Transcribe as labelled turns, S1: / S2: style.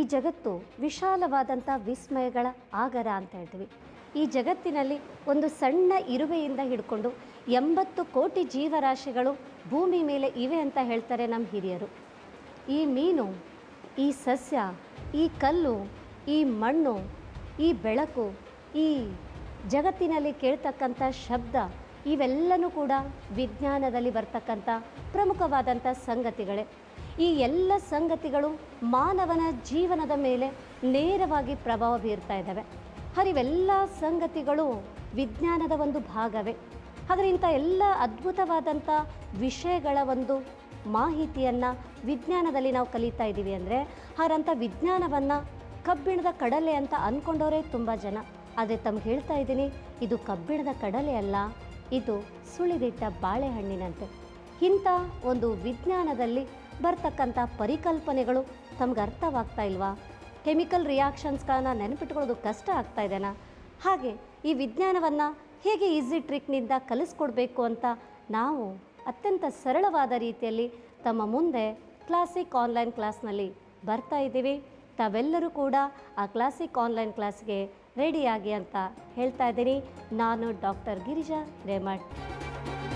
S1: ಜಗತ್ತು ವಿಶಾಲವಾದಂಥ ವಿಸ್ಮಯಗಳ ಆಗರ ಅಂತ ಹೇಳ್ತೀವಿ ಈ ಜಗತ್ತಿನಲ್ಲಿ ಒಂದು ಸಣ್ಣ ಇರುವೆಯಿಂದ ಹಿಡ್ಕೊಂಡು ಎಂಬತ್ತು ಕೋಟಿ ಜೀವರಾಶಿಗಳು ಭೂಮಿ ಮೇಲೆ ಇವೆ ಅಂತ ಹೇಳ್ತಾರೆ ನಮ್ಮ ಹಿರಿಯರು ಈ ಮೀನು ಈ ಸಸ್ಯ ಈ ಕಲ್ಲು ಈ ಮಣ್ಣು ಈ ಬೆಳಕು ಈ ಜಗತ್ತಿನಲ್ಲಿ ಕೇಳ್ತಕ್ಕಂಥ ಶಬ್ದ ಇವೆಲ್ಲನೂ ಕೂಡ ವಿಜ್ಞಾನದಲ್ಲಿ ಬರ್ತಕ್ಕಂಥ ಪ್ರಮುಖವಾದಂಥ ಸಂಗತಿಗಳೇ ಈ ಎಲ್ಲ ಸಂಗತಿಗಳು ಮಾನವನ ಜೀವನದ ಮೇಲೆ ನೇರವಾಗಿ ಪ್ರಭಾವ ಬೀರ್ತಾ ಇದ್ದಾವೆ ಹರಿವೆಲ್ಲ ಸಂಗತಿಗಳು ವಿಜ್ಞಾನದ ಒಂದು ಭಾಗವೇ ಆದರೆ ಇಂಥ ಎಲ್ಲ ಅದ್ಭುತವಾದಂಥ ವಿಷಯಗಳ ಒಂದು ಮಾಹಿತಿಯನ್ನು ವಿಜ್ಞಾನದಲ್ಲಿ ನಾವು ಕಲಿತಾ ಇದ್ದೀವಿ ಅಂದರೆ ಹಾಗಂಥ ವಿಜ್ಞಾನವನ್ನು ಕಬ್ಬಿಣದ ಕಡಲೆ ಅಂತ ಅಂದ್ಕೊಂಡವರೇ ತುಂಬ ಜನ ಆದರೆ ತಮ್ಗೆ ಹೇಳ್ತಾ ಇದ್ದೀನಿ ಇದು ಕಬ್ಬಿಣದ ಕಡಲೆ ಅಲ್ಲ ಇದು ಸುಳಿದಿಟ್ಟ ಬಾಳೆಹಣ್ಣಿನಂತೆ ಇಂಥ ಒಂದು ವಿಜ್ಞಾನದಲ್ಲಿ ಬರ್ತಕ್ಕಂಥ ಪರಿಕಲ್ಪನೆಗಳು ತಮ್ಗೆ ಅರ್ಥವಾಗ್ತಾ ಇಲ್ವಾ ಕೆಮಿಕಲ್ ರಿಯಾಕ್ಷನ್ಸ್ಗಳನ್ನ ನೆನಪಿಟ್ಕೊಳ್ಳೋದು ಕಷ್ಟ ಆಗ್ತಾ ಇದೆನಾ ಹಾಗೆ ಈ ವಿಜ್ಞಾನವನ್ನು ಹೇಗೆ ಈಸಿ ಟ್ರಿಕ್ನಿಂದ ಕಲಿಸ್ಕೊಡ್ಬೇಕು ಅಂತ ನಾವು ಅತ್ಯಂತ ಸರಳವಾದ ರೀತಿಯಲ್ಲಿ ತಮ್ಮ ಮುಂದೆ ಕ್ಲಾಸಿಕ್ ಆನ್ಲೈನ್ ಕ್ಲಾಸ್ನಲ್ಲಿ ಬರ್ತಾ ಇದ್ದೀವಿ ತಾವೆಲ್ಲರೂ ಕೂಡ ಆ ಕ್ಲಾಸಿಕ್ ಆನ್ಲೈನ್ ಕ್ಲಾಸ್ಗೆ ರೆಡಿಯಾಗಿ ಅಂತ ಹೇಳ್ತಾ ಇದ್ದೀನಿ ನಾನು ಡಾಕ್ಟರ್ ಗಿರಿಜಾ ಹಿರೇಮಠ್